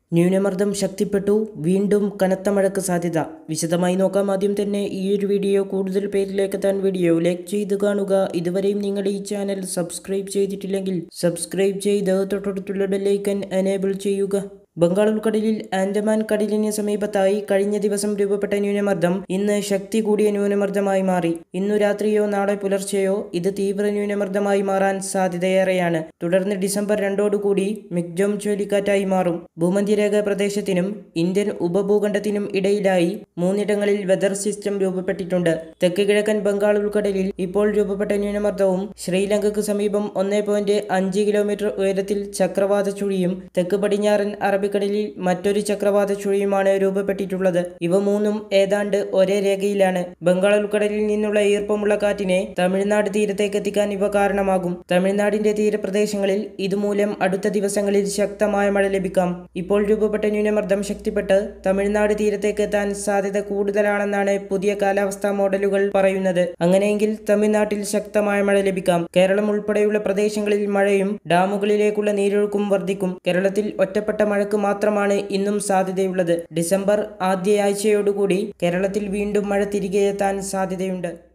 ന്യൂനമർദ്ദം ശക്തിപ്പെട്ടു വീണ്ടും കനത്ത മഴയ്ക്ക് സാധ്യത വിശദമായി നോക്കാം ആദ്യം തന്നെ ഈ ഒരു വീഡിയോ കൂടുതൽ പേരിലേക്ക് എത്താൻ വീഡിയോ ലൈക്ക് ചെയ്ത് കാണുക ഇതുവരെയും നിങ്ങൾ ഈ ചാനൽ സബ്സ്ക്രൈബ് ചെയ്തിട്ടില്ലെങ്കിൽ സബ്സ്ക്രൈബ് ചെയ്ത് തൊട്ടടുത്തുള്ള ബെല്ലൈക്കൻ എനേബിൾ ചെയ്യുക ബംഗാൾ ഉൾക്കടലിൽ ആൻഡമാൻ കടലിന് സമീപത്തായി കഴിഞ്ഞ ദിവസം രൂപപ്പെട്ട ന്യൂനമർദ്ദം ഇന്ന് ശക്തി കൂടിയ ന്യൂനമർദ്ദമായി മാറി ഇന്നു രാത്രിയോ നാളെ പുലർച്ചെയോ ഇത് തീവ്ര ന്യൂനമർദ്ദമായി മാറാൻ സാധ്യതയേറെയാണ് തുടർന്ന് ഡിസംബർ രണ്ടോടുകൂടി മിഗ്ജോം ചുഴലിക്കാറ്റായി മാറും ഭൂമധ്യരേഖ പ്രദേശത്തിനും ഇന്ത്യൻ ഉപഭൂഖണ്ഡത്തിനും ഇടയിലായി മൂന്നിടങ്ങളിൽ വെതർ സിസ്റ്റം രൂപപ്പെട്ടിട്ടുണ്ട് തെക്ക് കിഴക്കൻ ബംഗാൾ ഉൾക്കടലിൽ ഇപ്പോൾ രൂപപ്പെട്ട ന്യൂനമർദ്ദവും ശ്രീലങ്കയ്ക്ക് സമീപം ഒന്നേ പോയിന്റ് അഞ്ച് കിലോമീറ്റർ ഉയരത്തിൽ ചക്രവാത ചുഴിയും തെക്ക് പടിഞ്ഞാറൻ അറബിക്കടലിൽ മറ്റൊരു ചക്രവാത ചുഴിയുമാണ് രൂപപ്പെട്ടിട്ടുള്ളത് ഇവ മൂന്നും ഏതാണ്ട് ഒരേ രേഖയിലാണ് ബംഗാൾ ഉൾക്കടലിൽ നിന്നുള്ള ഈർപ്പമുള്ള കാറ്റിനെ തമിഴ്നാട് തീരത്തേക്ക് എത്തിക്കാൻ ഇവ കാരണമാകും തമിഴ്നാടിന്റെ തീരപ്രദേശങ്ങളിൽ ഇതുമൂലം അടുത്ത ദിവസങ്ങളിൽ ശക്തമായ മഴ ലഭിക്കാം ഇപ്പോൾ രൂപപ്പെട്ട ന്യൂനമർദ്ദം ശക്തിപ്പെട്ട് തമിഴ്നാട് തീരത്തേക്ക് എത്താൻ സാധ്യത കൂടുതലാണെന്നാണ് പുതിയ കാലാവസ്ഥാ മോഡലുകൾ പറയുന്നത് അങ്ങനെയെങ്കിൽ തമിഴ്നാട്ടിൽ ശക്തമായ മഴ ലഭിക്കാം കേരളം ഉൾപ്പെടെയുള്ള പ്രദേശങ്ങളിൽ മഴയും ഡാമുകളിലേക്കുള്ള നീരൊഴുക്കും വർദ്ധിക്കും കേരളത്തിൽ ഒറ്റപ്പെട്ട മഴയ്ക്ക് മാത്രമാണ് ഇന്നും സാധ്യതയുള്ളത് ഡിസംബർ ആദ്യ ആഴ്ചയോടുകൂടി കേരളത്തിൽ വീണ്ടും മഴ തിരികെ എത്താൻ സാധ്യതയുണ്ട്